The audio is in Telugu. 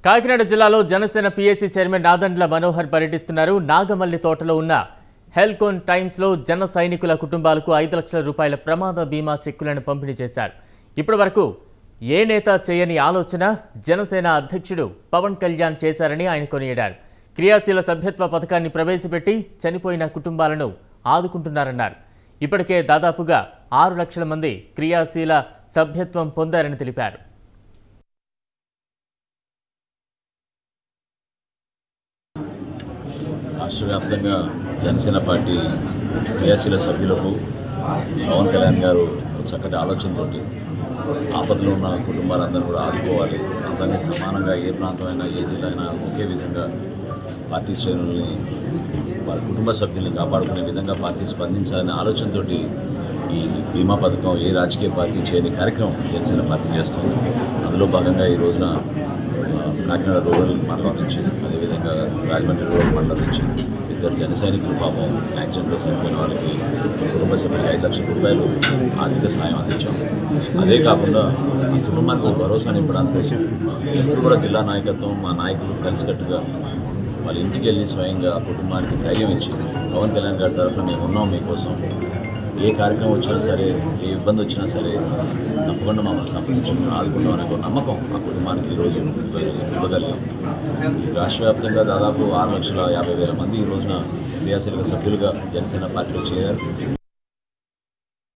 కాకినాడ జిల్లాలో జనసేన పీఎస్సీ చైర్మన్ నాదండ్ల మనోహర్ పర్యటిస్తున్నారు నాగమల్లి తోటలో ఉన్న హెల్కోన్ టైమ్స్లో జన సైనికుల కుటుంబాలకు ఐదు లక్షల రూపాయల ప్రమాద బీమా చెక్కులను పంపిణీ చేశారు ఇప్పటి వరకు ఏ నేత చేయని ఆలోచన జనసేన అధ్యక్షుడు పవన్ కళ్యాణ్ చేశారని ఆయన కొనియాడారు క్రియాశీల సభ్యత్వ పథకాన్ని ప్రవేశపెట్టి చనిపోయిన కుటుంబాలను ఆదుకుంటున్నారన్నారు ఇప్పటికే దాదాపుగా ఆరు లక్షల మంది క్రియాశీల సభ్యత్వం పొందారని తెలిపారు రాష్ట్ర వ్యాప్తంగా జనసేన పార్టీ క్రియాశీల సభ్యులకు పవన్ కళ్యాణ్ గారు చక్కటి ఆలోచనతో ఆపదలో ఉన్న కుటుంబాలందరూ కూడా ఆదుకోవాలి అందరినీ సమానంగా ఏ ప్రాంతమైనా ఏ జిల్లా అయినా ఒకే విధంగా పార్టీ శ్రేణుల్ని వారి కుటుంబ సభ్యుల్ని కాపాడుకునే విధంగా పార్టీ స్పందించాలనే ఆలోచనతోటి ఈ బీమా పథకం ఏ రాజకీయ పార్టీ చేయని కార్యక్రమం జనసేన పార్టీ చేస్తుంది అందులో భాగంగా ఈ రోజున ఆ, కాకినాడ రూరల్ మండలం నుంచి అదేవిధంగా రాజమండ్రి రూరల్ మండలం నుంచి ఇద్దరు జన సైనికులు పాపం యాక్సిడెంట్లో చనిపోయిన వాళ్ళకి కుటుంబ సభ్యులకి ఐదు లక్షల రూపాయలు ఆర్థిక సాయం అందించాం అదే కాకుండా ఆ కుటుంబానికి ఒక భరోసా నింపడానికి ఎప్పుడు కూడా జిల్లా నాయకత్వం మా నాయకులు కలిసికట్టుగా వాళ్ళ ఇంటికి వెళ్ళి స్వయంగా ఆ కుటుంబానికి ధైర్యం ఇచ్చి పవన్ కళ్యాణ్ గారి తరఫున మేము ఉన్నాం మీకోసం ఏ కార్యక్రమం వచ్చినా సరే ఏ ఇబ్బంది వచ్చినా సరే తప్పకుండా మమ్మల్ని సంప్రదించడం ఆదుకుంటాం అనే ఒక నమ్మకం ఆ కుటుంబానికి ఈరోజు ఇవ్వగలిగాం ఈ రాష్ట్ర వ్యాప్తంగా దాదాపు ఆరు లక్షల యాభై వేల మంది ఈ రోజున క్రియాశీలక సభ్యులుగా జనసేన పార్టీలో చేరారు